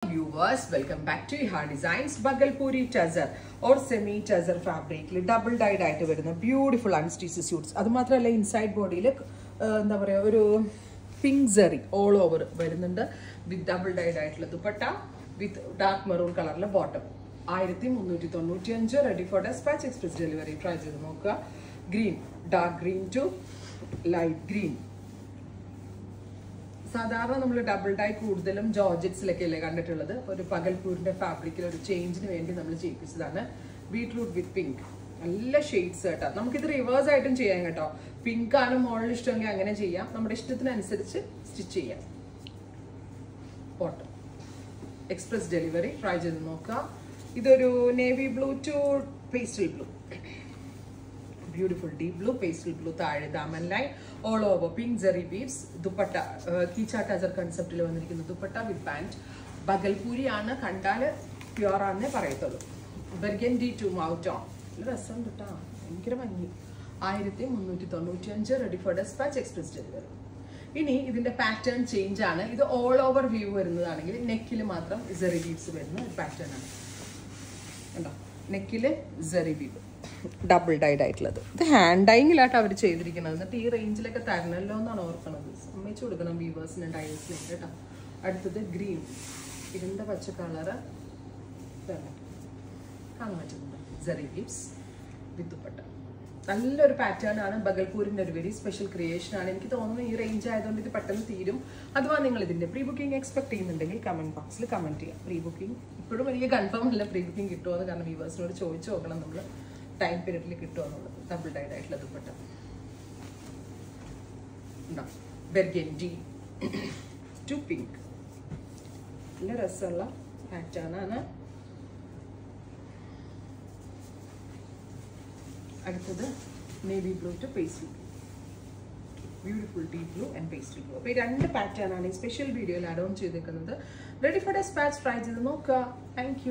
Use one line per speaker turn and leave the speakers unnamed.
viewers, welcome back to Iha Designs Bhagalpuri tussar or semi tussar ഫാബ്രിക്കിൽ double died ആയിട്ട് വരുന്ന beautiful unstitch suites അത് മാത്രമല്ല ഇൻസൈഡ് ബോഡിയിൽ എന്താ പറയുക ഒരു പിങ്ക് സെറി ഓൾ ഓവർ വരുന്നുണ്ട് വിത്ത് ഡബിൾ ഡൈഡ് ആയിട്ടുള്ള ദുപ്പട്ട വിത്ത് ഡാർക്ക് മെറൂൺ കളറിലെ ബോട്ടം ആയിരത്തി മുന്നൂറ്റി തൊണ്ണൂറ്റി അഞ്ച് ready for despatch express delivery try ചെയ്ത് നോക്കുക green dark green to light green സാധാരണ നമ്മൾ ഡബിൾ ഡൈ കൂടുതലും ജോർജറ്റ്സിലൊക്കെ അല്ലേ കണ്ടിട്ടുള്ളത് ഒരു പകൽപൂരിന്റെ ഫാബ്രിക്കിൽ ഒരു ചേഞ്ചിന് വേണ്ടി നമ്മൾ ചെയ്യിപ്പിച്ചതാണ് ബീട്രൂട്ട് വിത്ത് പിങ്ക് നല്ല ഷെയ്ഡ്സ് കേട്ടോ നമുക്കിത് റിവേഴ്സ് ആയിട്ടും ചെയ്യാം കേട്ടോ പിങ്ക് ആണ് മോളിൽ ഇഷ്ടമെങ്കിൽ അങ്ങനെ ചെയ്യാം നമ്മുടെ ഇഷ്ടത്തിനനുസരിച്ച് സ്റ്റിച്ച് ചെയ്യാം ബോട്ടം എക്സ്പ്രസ് ഡെലിവറി ട്രൈ ചെയ്ത് നോക്കാം ഇതൊരു navy blue to pastel blue beautiful deep blue pastel blue താഴെ daman line all over pink zari weaves dupatta കീച്ച ടസർ കൺസെപ്റ്റിൽ വന്നിരിക്കുന്ന ദുപ്പട്ട വിത്ത് പാൻറ്റ് ബഗൽപൂരി ആണ് കണ്ടാൽ പ്യുവർ ആണെന്നേ പറയത്തുള്ളൂ ബെർഗൻ ഡി ടു മൗട്ട് ഓൺ നല്ല രസം കേട്ടോ ഭയങ്കര ഭംഗി ആയിരത്തി മുന്നൂറ്റി തൊണ്ണൂറ്റി അഞ്ച് ready for despatch express delivery ഇനി ഇതിന്റെ പാറ്റേൺ ചേഞ്ച് ആണ് ഇത് ഓൾ ഓവർ വ്യൂ വരുന്നതാണെങ്കിൽ നെക്കിൽ മാത്രം സെറി ബീവ്സ് വരുന്ന ഒരു പാറ്റേൺ ആണ് കണ്ടോ നെക്കില് സെറി ബീവ് ഡബിൾ ഡൈഡ് ആയിട്ടുള്ളത് ഇത് ഹാൻഡ് ഡൈങ്ങിലാട്ടോ അവർ ചെയ്തിരിക്കുന്നത് എന്നിട്ട് ഈ റേഞ്ചിലൊക്കെ തരണമല്ലോ എന്നാണ് ഓർക്കണത് സമ്മതിച്ചു കൊടുക്കണം വീവേഴ്സിന് ഡൈവേഴ്സിന് കേട്ടോ അടുത്തത് ഗ്രീൻ ഇരുണ്ട പച്ച കളറ് കാണാൻ പറ്റുന്നുണ്ട് ജെറി ലീവ്സ് വിത്തുപ്പട്ട നല്ലൊരു പാറ്റേൺ ആണ് ബഗൽപൂരിന്റെ ഒരു വെരി സ്പെഷ്യൽ ക്രിയേഷൻ ആണ് എനിക്ക് തോന്നുന്നു ഈ റേഞ്ച് ആയതുകൊണ്ട് ഇത് പെട്ടെന്ന് തീരും അഥവാ നിങ്ങൾ ഇതിന്റെ പ്രീ ബുക്കിംഗ് എക്സ്പെക്ട് ചെയ്യുന്നുണ്ടെങ്കിൽ കമന്റ് ബോക്സിൽ കമന്റ് ചെയ്യാം പ്രീ ബുക്കിംഗ് ഇപ്പോഴും എനിക്ക് കൺഫേം അല്ല പ്രീ ബുക്കിംഗ് കിട്ടുമോ എന്ന് കാരണം വ്യൂവേഴ്സിനോട് ചോദിച്ചു നോക്കണം നമ്മൾ ടൈം പീരീഡിൽ കിട്ടുമോ എന്നുള്ളത് ഡബിൾ ഡൈഡ് ആയിട്ടുള്ള ദുപ്പട്ട ബെർഗൻഡി ടു പിങ്ക് നല്ല രസമുള്ള പാറ്റേൺ ആണ് അടുത്തത് navy blue to pastry beautiful deep blue and pastry blue അപ്പോൾ ഈ രണ്ട് പാറ്റേൺ ആണ് ഈ സ്പെഷ്യൽ വീഡിയോയിൽ അഡോൺ ചെയ്തേക്കുന്നത് റെഡി ഫോർ ഡെസ്പാച്ച് ട്രൈ ചെയ്ത് നോക്കുക താങ്ക്